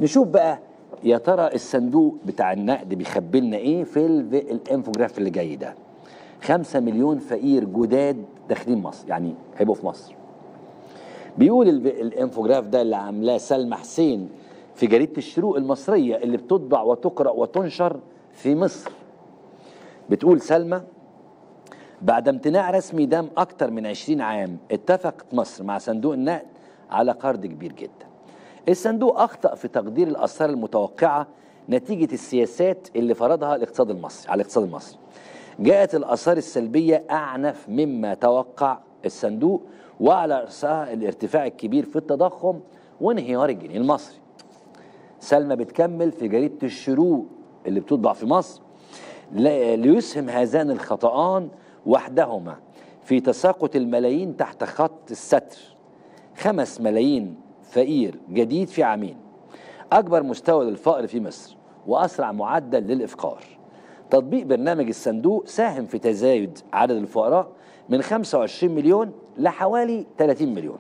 نشوف بقى يا ترى الصندوق بتاع النقد بيخبي لنا ايه في ال- الانفوجراف اللي جاي ده خمسة مليون فقير جداد داخلين مصر يعني هيبقوا في مصر بيقول ال- الانفوجراف ده اللي عاملاه سلمى حسين في جريده الشروق المصريه اللي بتطبع وتقرا وتنشر في مصر بتقول سلمى بعد امتناع رسمي دام أكثر من 20 عام اتفقت مصر مع صندوق النقد على قرض كبير جدا الصندوق أخطأ في تقدير الآثار المتوقعة نتيجة السياسات اللي فرضها الاقتصاد المصري على الاقتصاد المصري جاءت الآثار السلبية أعنف مما توقع الصندوق وعلى رأسها الارتفاع الكبير في التضخم وانهيار الجنيه المصري سلمى بتكمل في جريدة الشروق اللي بتطبع في مصر لا- ليسهم هذان الخطأان وحدهما في تساقط الملايين تحت خط الستر خمس ملايين فقير جديد في عامين أكبر مستوى للفقر في مصر وأسرع معدل للإفقار تطبيق برنامج الصندوق ساهم في تزايد عدد الفقراء من 25 مليون لحوالي 30 مليون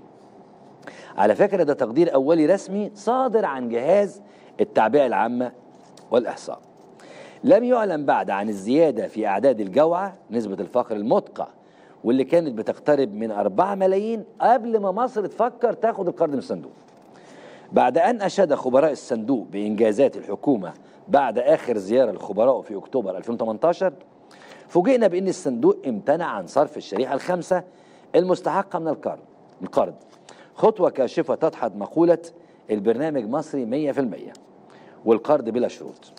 على فكرة ده تقدير أولي رسمي صادر عن جهاز التعبئة العامة والإحصاء لم يعلن بعد عن الزيادة في أعداد الجوعى نسبة الفقر المدقع واللي كانت بتقترب من 4 ملايين قبل ما مصر تفكر تاخد القرض من الصندوق بعد أن أشاد خبراء الصندوق بإنجازات الحكومة بعد آخر زيارة لخبرائه في أكتوبر 2018 فوجئنا بأن الصندوق امتنع عن صرف الشريحة الخامسة المستحقة من القرض القرض خطوة كاشفة تدحض مقولة البرنامج مصري 100% والقرض بلا شروط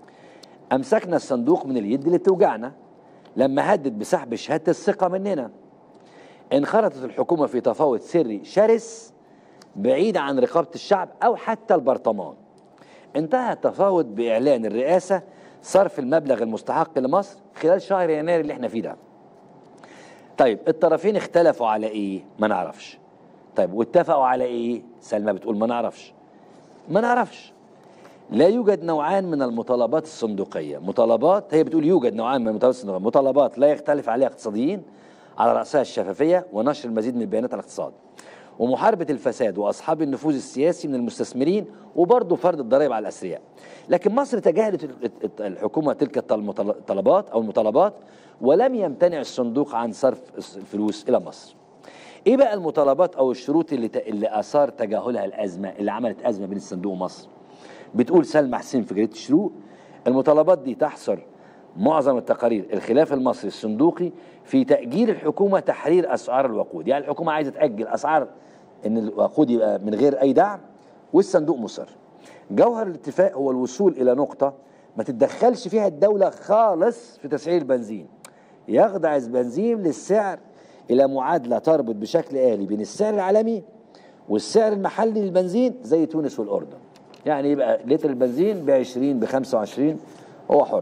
أمسكنا الصندوق من اليد اللي توجعنا لما هدد بسحب شهادة الثقة مننا انخرطت الحكومة في تفاوض سري شرس بعيد عن رقابة الشعب أو حتى البرطمان انتهى التفاوض بإعلان الرئاسة صرف المبلغ المستحق لمصر خلال شهر يناير اللي احنا فيه ده طيب الطرفين اختلفوا على ايه ما نعرفش طيب واتفقوا على ايه سلمى بتقول ما نعرفش ما نعرفش لا يوجد نوعان من المطالبات الصندوقية مطالبات هي بتقول يوجد نوعان من المطالبات الصندوقية مطالبات لا يختلف عليها اقتصاديين على رأسها الشفافية ونشر المزيد من البيانات عن الاقتصاد ومحاربة الفساد وأصحاب النفوذ السياسي من المستثمرين وبرضه فرض الضرائب على الأثرياء لكن مصر تجاهلت ال- ال- الحكومة تلك المطل- الطلبات أو المطالبات ولم يمتنع الصندوق عن صرف الفلوس إلى مصر ايه بقى المطالبات او الشروط اللي ت... اللي اثار تجاهلها الازمه اللي عملت ازمه بين الصندوق ومصر بتقول سلمى حسين في جريده الشروق المطالبات دي تحصر معظم التقارير الخلاف المصري الصندوقي في تاجيل الحكومه تحرير اسعار الوقود يعني الحكومه عايزه تاجل اسعار ان الوقود يبقى من غير اي دعم والصندوق مصر جوهر الاتفاق هو الوصول الى نقطه ما تتدخلش فيها الدوله خالص في تسعير البنزين يخضع البنزين للسعر الى معادله تربط بشكل آلي بين السعر العالمي والسعر المحلي للبنزين زي تونس والاردن يعني يبقى لتر البنزين ب 20 ب 25 هو حر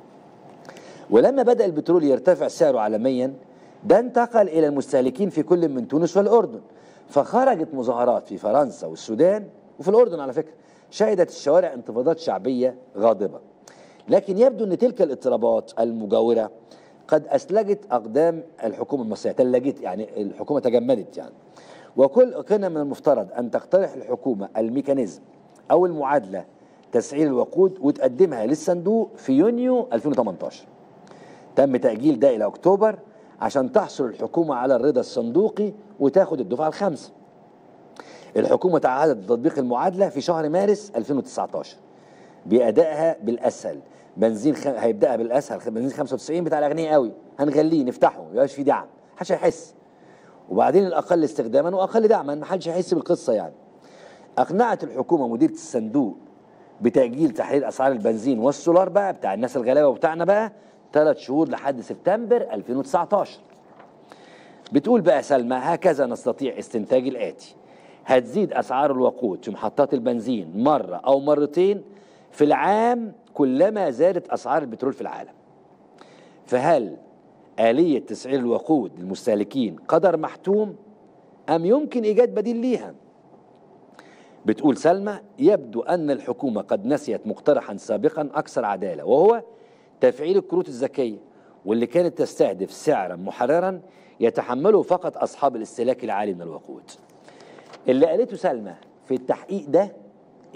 ولما بدأ البترول يرتفع سعره عالميا ده انتقل إلى المستهلكين في كل من تونس والأردن فخرجت مظاهرات في فرنسا والسودان وفي الأردن على فكرة شهدت الشوارع انتفاضات شعبية غاضبة لكن يبدو أن تلك الاضطرابات المجاورة قد أسلجت أقدام الحكومة المصرية تلجت يعني الحكومة تجمدت يعني وكل كان من المفترض أن تقترح الحكومة الميكانيزم أو المعادلة تسعير الوقود وتقدمها للصندوق في يونيو 2018 تم تأجيل ده إلى أكتوبر عشان تحصل الحكومة على الرضا الصندوقي وتاخد الدفعة الخامسة الحكومة تعهدت بتطبيق المعادلة في شهر مارس 2019 بأدائها بالأسهل بنزين خ... هيبدأها بالأسهل بنزين 95 بتاع الأغنياء قوي هنغليه نفتحه ما يبقاش فيه دعم محدش هيحس وبعدين الأقل استخداما وأقل دعما محدش هيحس بالقصة يعني أقنعت الحكومة مديرة الصندوق بتأجيل تحرير أسعار البنزين والسولار بقى بتاع الناس الغلابة وبتاعنا بقى ثلاث شهور لحد سبتمبر 2019 بتقول بقى سلمى هكذا نستطيع استنتاج الآتي هتزيد أسعار الوقود في محطات البنزين مرة أو مرتين في العام كلما زادت أسعار البترول في العالم فهل آلية تسعير الوقود للمستهلكين قدر محتوم أم يمكن إيجاد بديل ليها بتقول سلمى يبدو أن الحكومة قد نسيت مقترحا سابقا أكثر عدالة وهو تفعيل الكروت الذكية واللي كانت تستهدف سعرا محررا يتحمله فقط أصحاب الاستهلاك العالي من الوقود اللي قالته سلمى في التحقيق ده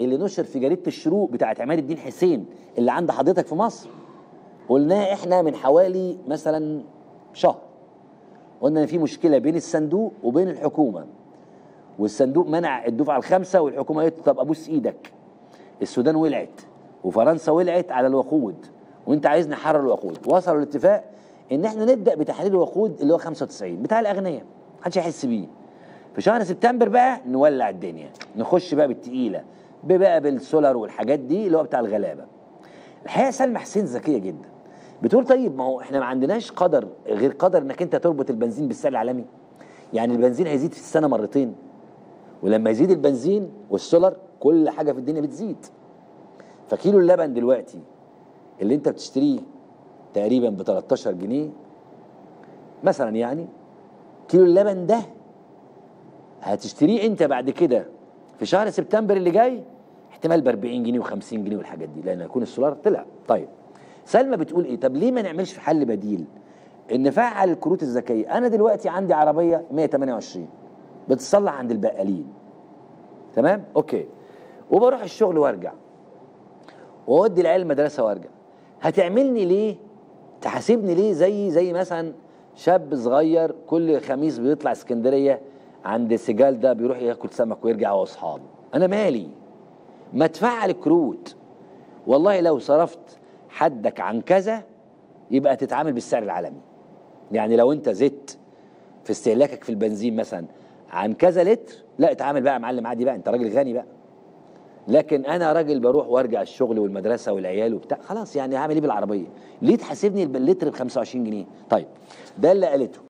اللي نشر في جريده الشروق بتاعت عماد الدين حسين اللي عند حضرتك في مصر قلناه احنا من حوالي مثلا شهر قلنا ان في مشكله بين الصندوق وبين الحكومه والصندوق منع الدفعه الخامسه والحكومه قالت طب ابوس ايدك السودان ولعت وفرنسا ولعت على الوقود وانت عايز نحرر الوقود وصلوا لاتفاق ان احنا نبدا بتحرير الوقود اللي هو 95 بتاع الاغنياء محدش هيحس بيه في شهر سبتمبر بقى نولع الدنيا نخش بقى بالتقيله بقى بالسولار والحاجات دي اللي هو بتاع الغلابه الحقيقه سلمى حسين ذكيه جدا بتقول طيب ما هو احنا ما عندناش قدر غير قدر انك انت تربط البنزين بالسعر العالمي يعني البنزين هيزيد في السنه مرتين ولما يزيد البنزين والسولار كل حاجه في الدنيا بتزيد فكيلو اللبن دلوقتي اللي انت بتشتريه تقريبا ب 13 جنيه مثلا يعني كيلو اللبن ده هتشتريه انت بعد كده في شهر سبتمبر اللي جاي احتمال ب 40 جنيه و50 جنيه والحاجات دي لان يكون السولار طلع طيب سلمى بتقول ايه طب ليه ما نعملش في حل بديل ان نفعل الكروت الذكيه انا دلوقتي عندي عربيه 128 بتصلح عند البقالين تمام اوكي وبروح الشغل وارجع واودي العيال المدرسه وارجع هتعملني ليه تحاسبني ليه زي زي مثلا شاب صغير كل خميس بيطلع اسكندريه عند سجال ده بيروح ياكل سمك ويرجع هو واصحابه انا مالي ما تفعل الكروت والله لو صرفت حدك عن كذا يبقى تتعامل بالسعر العالمي يعني لو انت زدت في استهلاكك في البنزين مثلا عن كذا لتر لا اتعامل بقى يا معلم عادي بقى انت راجل غني بقى لكن انا راجل بروح وارجع الشغل والمدرسه والعيال وبتاع خلاص يعني هعمل ايه بالعربيه ليه تحاسبني اللتر ب 25 جنيه طيب ده اللي قالته